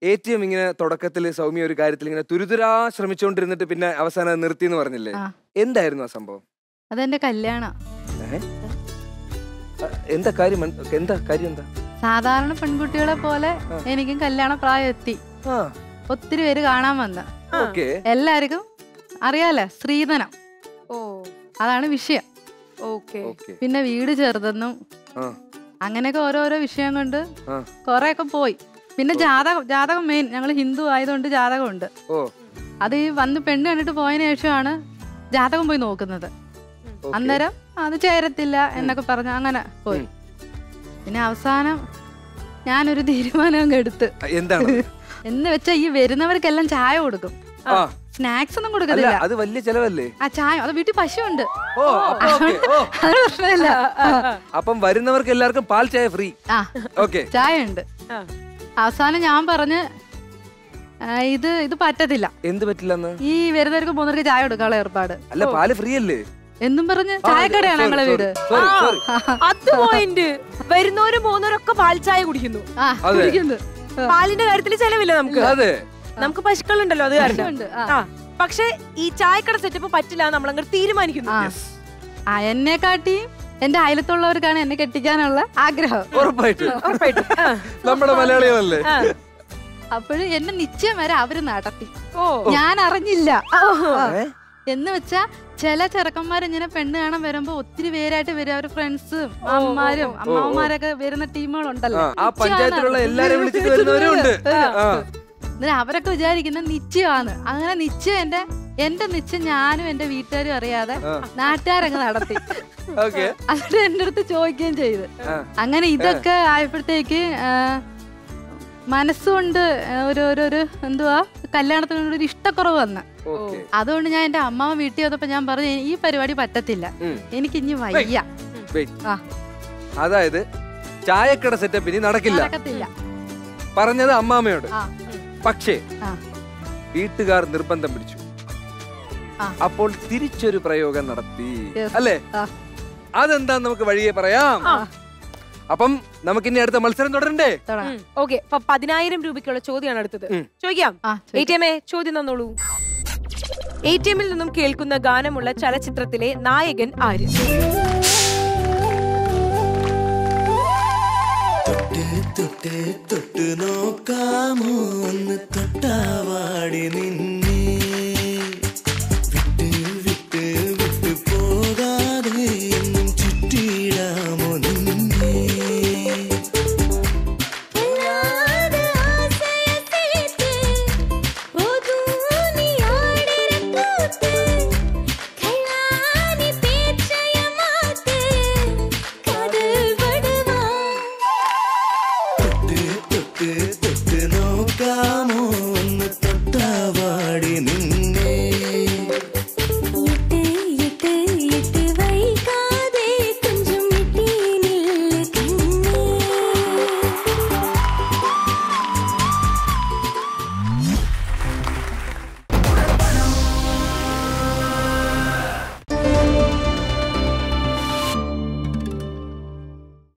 A T M ഇങ്ങനെ തുടക്കത്തിൽ സൗമ്യ ഒരു കാര്യത്തിൽ ഇങ്ങനെ തുരുതുരാ ശ്രമിച്ചുകൊണ്ടിരുന്നിട്ട് പിന്നെ അവസാനം അത് നിർത്തി എന്ന് പറഞ്ഞില്ലേ ആ. എന്തായിരുന്നു ആ സംഭവം അതെന്റെ കല്യാണം ഏ? ആ, എന്താ കാര്യം മൻ- എന്താ കാര്യം എന്താ സാധാരണ പെൺകുട്ടികളെ പോലെ ആ. എനിക്കും കല്യാണ പ്രായം എത്തി ആ ഒത്തിരി പേര് കാണാൻ വന്ന ഓക്കെ എല്ലാവർക്കും അറിയാലോ സ്ത്രീധനം ഓ അതാണ് വിഷയം ഓക്കെ ഓക്കെ പിന്നെ വീട് ചെറുതെന്നും ആ അങ്ങനെയൊക്കെ ഓരോരോ വിഷയം കൊണ്ട് ആ കുറെയൊക്കെ പോയി പിന്നെ ജാതകം ജാതകം മെയിൻ ഞങ്ങൾ ഹിന്ദു ആയതുകൊണ്ട് ജാതകമുണ്ട് ഓ അത് ഈ വന്ന് പെണ്ണ് കണ്ടിട്ട് പോയതിനു ശേഷമാണ് ജാതകം പോയി നോക്കുന്നത് ഓക്കേ. അന്നേരം അത് ചേരത്തില്ല എന്നൊക്കെ പറഞ്ഞ് അങ്ങനെ പോയി ഉം. പിന്നെ അവസാനം ഞാനൊരു തീരുമാനം അങ്ങ് എടുത്ത് ആ, എന്താണ് എന്ന് വെച്ചാൽ ഈ വരുന്നവർക്കെല്ലാം ചായ കൊടുക്കും ആ സ്നാക്സ് ഒന്നും അല്ല കൊടുക്കത്തില്ല അത് വലിയ ചെലവല്ലേ ആ ചായ അത് വീട്ടിൽ പശുവുണ്ട് ഓ അപ്പൊ ഓക്കെ ഓ അത് പ്രശ്നമില്ല അപ്പം വരുന്നവർക്ക് എല്ലാവർക്കും പാൽ ചായ ഫ്രീ ആ ഓക്കെ ചായ ഉണ്ട് ആ. അവസാനം ഞാൻ പറഞ്ഞ് ആ, ഇത് ഇത് പറ്റത്തില്ല എന്ത് പറ്റില്ലെന്ന് ഈ വരുന്നവർക്ക് മൂന്നരക്ക് ചായ കൊടുക്കാനുള്ള ഏർപ്പാട് അല്ല പാല് ഫ്രീ അല്ലേ എന്നും പറഞ്ഞ് ചായക്കടയാണ് ഞങ്ങളെ വീട് സോറി ആ. സോറി അത് പോയിന്റ് വരുന്നവരും പോകുന്നവരൊക്കെ പാൽ ചായ കുടിക്കുന്നു ആ അതെ. കുടിക്കുന്നു. ആ, പാലിന്റെ കാര്യത്തിൽ ചെലവില്ല നമുക്ക് അതെ നമുക്ക് പശുക്കളുണ്ടല്ലോ അത് കാരണം പശുവുണ്ട്. ആ. ആ പക്ഷെ ഈ ചായക്കട സെറ്റപ്പ് പറ്റില്ല നമ്മൾ അങ്ങ് തീരുമാനിക്കുന്നു ആ. ആ എന്നെ കാട്ടി എന്റെ അയലത്തുള്ളവർക്കാണ് എന്നെ കെട്ടിക്കാനുള്ള ആഗ്രഹം ഉറപ്പായിട്ട് ഉറപ്പായിട്ടും ആ. നമ്മുടെ മലയാളികളല്ലേ ആ. അപ്പോഴും എന്നെ നിശ്ചയം വരെ അവര് നടത്തി ഓ ഞാൻ അറിഞ്ഞില്ല ആ. ഏ? എന്ന് വെച്ചാ ചില ചെറുക്കന്മാർ ഇങ്ങനെ പെണ്ണ് കാണാൻ വരുമ്പോ ഒത്തിരി പേരായിട്ട് വരും അവര് ഫ്രണ്ട്സും അമ്മമാരും അമ്മാവന്മാരൊക്കെ വരുന്ന ആ, ടീമുകളുണ്ടല്ലോ ആ പഞ്ചായത്തിലുള്ള എല്ലാരും വിളിച്ചിട്ട് വരുന്നവരും ഉണ്ട് ആ എന്നിട്ട് അവരൊക്കെ വിചാരിക്കുന്ന നിശ്ചയമാണ് അങ്ങനെ നിശ്ചയം എന്റെ എന്റെ നിശ്ചയം ഞാനും എന്റെ വീട്ടുകാരും അറിയാതെ ആ. നാട്ടുകാരങ്ങ് നടത്തി ഓക്കെ അവര് എന്റെ അടുത്ത് ചോദിക്കുകയും ചെയ്ത് ആ. അങ്ങനെ ഇതൊക്കെ ആയപ്പോഴത്തേക്ക് ആ, മനസ്സുകൊണ്ട് ആ, ഒരു ഒരു ഒരു എന്തുവാ കല്യാണത്തിനോട് ഒരു ഇഷ്ടക്കുറവ് വന്ന് ഓക്കെ അതുകൊണ്ട് ഞാൻ എന്റെ അമ്മാവ വീട്ടിൽ വന്നപ്പോ ഞാൻ പറഞ്ഞു ഈ പരിപാടി പറ്റത്തില്ല ഉം. എനിക്ക് ഇനി വയ്യ വെയിറ്റ് ആ. അതായത് ചായക്കട സെറ്റപ്പ് ഇനി നടക്കില്ല നടക്കത്തില്ല പറഞ്ഞത് അമ്മാമ്മയോട് ആ. പക്ഷേ ആ. വീട്ടുകാർ നിർബന്ധം പിടിച്ചു ആ. അപ്പോൾ തിരിച്ചൊരു പ്രയോഗം നടത്തി Yes. അല്ലേ ആ. അതെന്താ നമുക്ക് വഴിയെ പറയാം ആ. അപ്പം നമുക്കിനി അടുത്ത മത്സരം തുടരണ്ടേ തുടങ്ങാം. ഓക്കെ അപ്പൊ പതിനായിരം രൂപയ്ക്കുള്ള ചോദ്യമാണ് അടുത്തത് ഉം. ചോദിക്കാം ആ, എ ചോദിക്ക്. ടി എമ്മേ ചോദ്യം തന്നോളൂ എ ടി എമ്മിൽ നിന്നും കേൾക്കുന്ന ഗാനമുള്ള ചലച്ചിത്രത്തിലെ നായകൻ ആര് തൊട്ട് തൊട്ട് തൊട്ട് നോക്കാമോ ഒന്ന് തൊട്ടാവാടി നിന്നെ